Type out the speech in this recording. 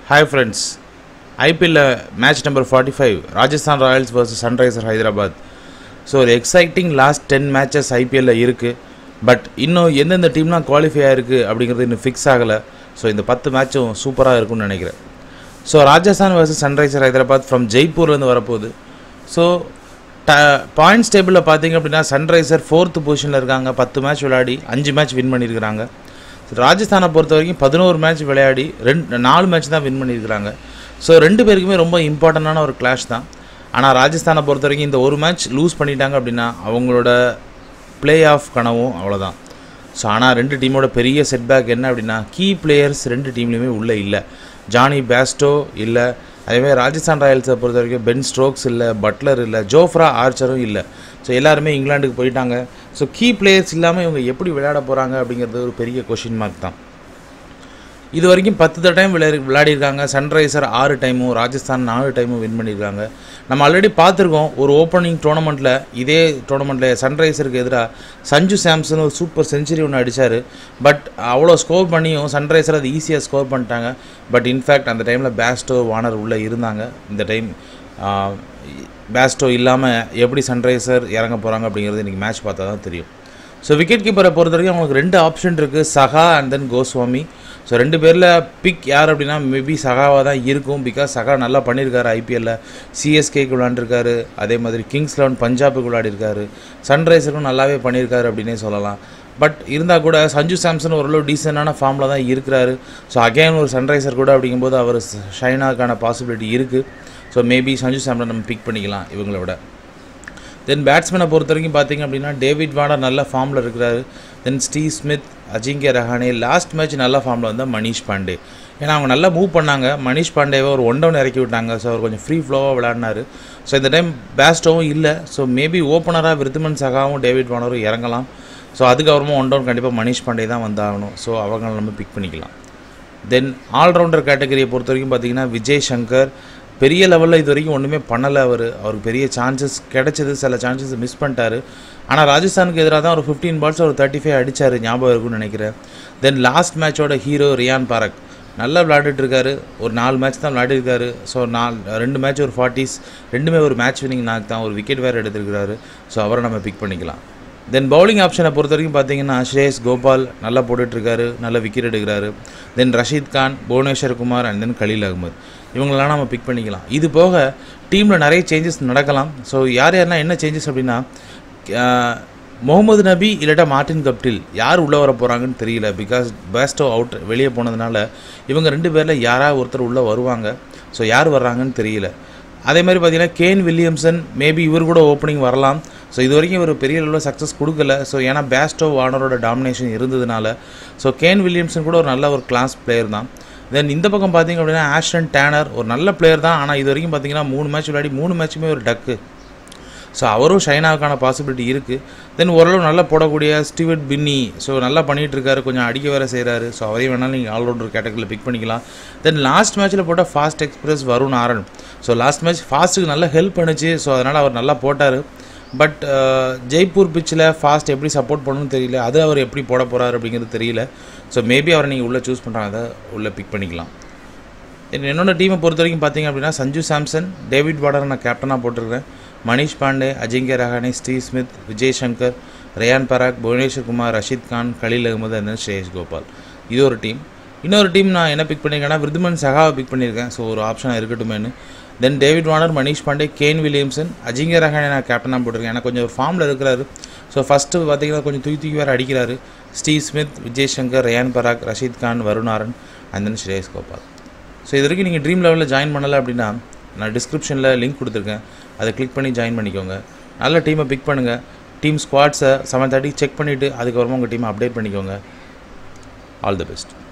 hi friends ஐபிஎல்ல match number forty five Rajasthan Royals vs Sunriser Hyderabad so ஒரு exciting last ten matches ஐபிஎல்ல இருக்குது but இன்னும் எந்தெந்த டீம்லாம் குவாலிஃபை ஆயிருக்கு அப்படிங்கிறது இன்னும் ஃபிக்ஸ் ஆகலை ஸோ இந்த பத்து மேட்சும் சூப்பராக இருக்கும்னு நினைக்கிறேன் so Rajasthan vs Sunriser Hyderabad from ஜெய்ப்பூர்லேருந்து வரப்போகுது ஸோ ட பாயிண்ட்ஸ் டேபிளில் பார்த்தீங்க அப்படின்னா சன்ரைசர் ஃபோர்த்து பொசிஷனில் இருக்காங்க பத்து மேட்ச் விளையாடி அஞ்சு மேட்ச் வின் பண்ணியிருக்கிறாங்க ராஜஸ்தானை பொறுத்த வரைக்கும் பதினோரு மேட்ச் விளையாடி ரெண்டு நாலு மேட்ச் தான் வின் பண்ணியிருக்கிறாங்க ஸோ ரெண்டு பேருக்குமே ரொம்ப இம்பார்ட்டண்டான ஒரு கிளாஷ் தான் ஆனால் ராஜஸ்தானை பொறுத்த வரைக்கும் இந்த ஒரு மேட்ச் லூஸ் பண்ணிட்டாங்க அப்படின்னா அவங்களோட ப்ளே ஆஃப் கனவும் அவ்வளோதான் ஸோ ஆனால் ரெண்டு டீமோட பெரிய செட்பேக் என்ன அப்படின்னா கீ பிளேயர்ஸ் ரெண்டு டீம்லேயுமே உள்ளே இல்லை ஜானி பேஸ்டோ இல்லை அதேமாதிரி ராஜஸ்தான் ராயல்ஸை பொறுத்த வரைக்கும் பென் ஸ்ட்ரோக்ஸ் இல்லை பட்லர் இல்லை ஜோஃப்ரா ஆர்ச்சரும் இல்லை ஸோ எல்லாருமே இங்கிலாந்துக்கு போயிட்டாங்க ஸோ கீ பிளேயர்ஸ் இல்லாமல் இவங்க எப்படி விளையாட போகிறாங்க அப்படிங்கிறது ஒரு பெரிய கொஷின் மார்க் தான் இது வரைக்கும் பத்து டைம் விளையாடி விளையாடிருக்காங்க சன்ரைசர் ஆறு டைமும் ராஜஸ்தான் நாலு டைமும் வின் பண்ணியிருக்காங்க நம்ம ஆல்ரெடி பார்த்துருக்கோம் ஒரு ஓப்பனிங் டோர்னமெண்ட்டில் இதே டோர்னமெண்ட்டில் சன்ரைசருக்கு எதிராக சஞ்சு சாம்சன் ஒரு சூப்பர் செஞ்சுரி ஒன்று அடித்தார் பட் அவ்வளோ ஸ்கோர் பண்ணியும் சன்ரைசர் அது ஈஸியாக ஸ்கோர் பண்ணிட்டாங்க பட் இன்ஃபேக்ட் அந்த டைமில் பேஸ்டோ வானர் உள்ளே இருந்தாங்க இந்த டைம் பேஸ்டோ இல்லாமல் எப்படி சன்ரைசர் இறங்க போகிறாங்க அப்படிங்கிறது இன்றைக்கி மேட்ச் பார்த்தா தான் தெரியும் ஸோ விக்கெட் கீப்பரை பொறுத்த வரைக்கும் அவங்களுக்கு ரெண்டு ஆப்ஷன் இருக்குது சகா அண்ட் தென் கோஸ்வாமி ஸோ ரெண்டு பேரில் பிக் யார் அப்படின்னா மேபி சகாவாக தான் இருக்கும் பிகாஸ் சகா நல்லா பண்ணியிருக்காரு ஐபிஎல்லில் சிஎஸ்கேக்கு விளாண்டுருக்காரு அதே மாதிரி கிங்ஸ் லெவன் பஞ்சாபுக்கு விளையாடிருக்காரு சன்ரைசருக்கும் நல்லாவே பண்ணியிருக்காரு அப்படின்னே சொல்லலாம் பட் இருந்தால் கூட சஞ்சு சாம்சன் ஓரளவு டீசெண்டான ஃபார்மில் தான் இருக்கிறாரு ஸோ அகைன் ஒரு சன்ரைசர் கூட அப்படிங்கும்போது அவர் ஷைனாக்கான பாசிபிலிட்டி இருக்குது ஸோ மேபி சஞ்சு சாம்சன் நம்ம பிக் பண்ணிக்கலாம் இவங்கள விட தென் பேட்ஸ்மேனை பொறுத்த வரைக்கும் பார்த்தீங்க அப்படின்னா டேவிட் வார்னர் நல்ல ஃபார்மில் இருக்கிறாரு then Steve Smith Ajinkya Rahane last match நல்ல ஃபார்மில் வந்தால் மணிஷ் பாண்டே ஏன்னா அவங்க நல்லா மூவ் பண்ணாங்க மணிஷ் பாண்டேவை ஒரு ஒன் டவுன் இறக்கி விட்டாங்க ஸோ அவர் கொஞ்சம் ஃப்ரீ ஃப்ளோவாக விளையாடினார் ஸோ இந்த டைம் பேஸ்டோவும் இல்லை ஸோ மேபி ஓப்பனராக விருத்துமன் சகாவும் டேவிட் வார்னரும் இறங்கலாம் ஸோ அதுக்கப்புறமா ஒன் டவுன் கண்டிப்பாக மணிஷ் பாண்டே தான் வந்தாகணும் ஸோ அவங்க நம்ம பிக் பண்ணிக்கலாம் தென் ஆல்ரவுண்டர் கேட்டகரியை பொறுத்த வரைக்கும் பார்த்தீங்கன்னா விஜய் சங்கர் பெரிய லெவலில் இது வரைக்கும் ஒன்றுமே பண்ணலை அவர் அவருக்கு பெரிய சான்சஸ் கிடைச்சது சில சான்சஸ் மிஸ் பண்ணிட்டாரு ஆனால் ராஜஸ்தானுக்கு எதிராக தான் ஒரு ஃபிஃப்டீன் பால்ஸ் ஒரு தேர்ட்டி ஃபைவ் அடித்தார் ஞாபகம் இருக்கும்னு நினைக்கிறேன் தென் லாஸ்ட் மேட்சோட ஹீரோ ரியான் பாரக் நல்லா விளையாடிட்டு இருக்காரு ஒரு நாலு மேட்ச் தான் விளையாடிருக்காரு ஸோ நாலு ரெண்டு மேட்ச் ஒரு ஃபார்ட்டிஸ் ரெண்டுமே ஒரு மேட்ச் வினிங் நாக் தான் ஒரு விக்கெட் வேறு எடுத்திருக்கிறாரு ஸோ அவரை நம்ம பிக் பண்ணிக்கலாம் தென் பவுலிங் ஆப்ஷனை பொறுத்த வரைக்கும் பார்த்தீங்கன்னா ஸ்ரேயஸ் கோபால் நல்லா போட்டுட்ருக்காரு நல்ல விக்கெட் எடுக்கிறாரு then Rashid Khan Bhuvneshwar Kumar and then Khaleel Ahmed இவங்களெல்லாம் நம்ம பிக் பண்ணிக்கலாம் இது போக டீமில் நிறைய சேஞ்சஸ் நடக்கலாம் ஸோ யார் யாரெல்லாம் என்ன சேஞ்சஸ் அப்படின்னா முகமது நபி இல்லாட்டா மார்டின் கப்டில் யார் உள்ளே வர போகிறாங்கன்னு தெரியல பிகாஸ் பேஸ்டோ அவுட் வெளியே போனதுனால இவங்க ரெண்டு பேரில் யாராவது ஒருத்தர் உள்ளே வருவாங்க ஸோ யார் வர்றாங்கன்னு தெரியல அதே மாதிரி பார்த்தீங்கன்னா கேன் வில்லியம்சன் மேபி இவர் கூட ஓப்பனிங் வரலாம் ஸோ இது வரைக்கும் இவர் பெரிய லெவலில் சக்ஸஸ் கொடுக்கல ஸோ ஏன்னா பேஸ்டோ வார்னரோட டாமினேஷன் இருந்ததுனால ஸோ கேன் வில்லியம்சன் கூட ஒரு நல்ல ஒரு கிளாஸ் பிளேயர் தான் தென் இந்த பக்கம் பார்த்தீங்க அப்படின்னா ஆஷ்டன் டேனர் ஒரு நல்ல பிளேயர் தான் ஆனால் இது வரைக்கும் பார்த்தீங்கன்னா மூணு மேட்ச் விளையாடி மூணு மேட்சுமே ஒரு டக்கு ஸோ அவரும் ஷைனாவுக்கான பாசிபிலிட்டி இருக்குது தென் ஓரளவு நல்லா போடக்கூடிய ஸ்டீவர்ட் பின்னி ஸோ நல்லா பண்ணிகிட்டு இருக்காரு கொஞ்சம் அடிக்க வேறு செய்கிறாரு ஸோ அவரையும் வேணாலும் நீங்கள் ஆல்ரவுண்டர் கேட்டகரியில் பிக் பண்ணிக்கலாம் தென் லாஸ்ட் மேட்ச்சில் போட்டால் fast express Varun Aaron so last match ஃபாஸ்ட்டுக்கு நல்லா ஹெல்ப் பண்ணுச்சு ஸோ அதனால் அவர் நல்லா போட்டார் பட் ஜெய்ப்பூர் பிச்சில் ஃபாஸ்ட் எப்படி சப்போர்ட் பண்ணணும்னு தெரியல அது அவர் எப்படி போட போகிறாரு அப்படிங்கிறது தெரியல ஸோ மேபி அவரை நீங்கள் உள்ளே சூஸ் பண்ணுறாங்க அதை உள்ளே பிக் பண்ணிக்கலாம் என்னோட டீமை பொறுத்த வரைக்கும் பார்த்தீங்க அப்படின்னா சஞ்சு சாம்சன் டேவிட் வார்டர் நான் கேப்டனாக போட்டிருக்கேன் Manish Pandey Ajinkya Rahane Steve Smith Vijay Shankar Riyan Parag Bhuvneshwar Kumar Rashid Khan Khaleel Ahmed and Shreyas Gopal இது ஒரு டீம் இன்னொரு டீம் நான் என்ன பிக் பண்ணியிருக்கேன்னா விருதுமன் சகாவை பிக் பண்ணியிருக்கேன் ஸோ ஒரு ஆப்ஷனாக இருக்கட்டுமேனு then David Warner Manish Pandey Kane Williamson Ajinkya Rahane நான் கேப்டனாக போட்டிருக்கேன் எனக்கு கொஞ்சம் ஒரு ஃபார்மில் இருக்கிறாரு ஸோ ஃபஸ்ட்டு பார்த்தீங்கன்னா கொஞ்சம் தூக்கி தூக்கி வேறு அடிக்கிறாரு Steve Smith Vijay Shankar Riyan Parag Rashid Khan Varun Aaron and then Shreyas Gopal so இது வரைக்கும் நீங்கள் ட்ரீம் லெவலில் ஜாயின் பண்ணலை அப்படின்னா நான் டிஸ்கிரிப்ஷனில் லிங்க் கொடுத்துருக்கேன் அதை கிளிக் பண்ணி ஜாயின் பண்ணிக்கோங்க நல்ல டீமை பிக் பண்ணுங்கள் டீம் ஸ்குவாட்ஸை செவன் தேர்ட்டி செக் பண்ணிவிட்டு அதுக்கப்புறமா உங்கள் டீமை அப்டேட் பண்ணிக்கோங்க ஆல் தி பெஸ்ட்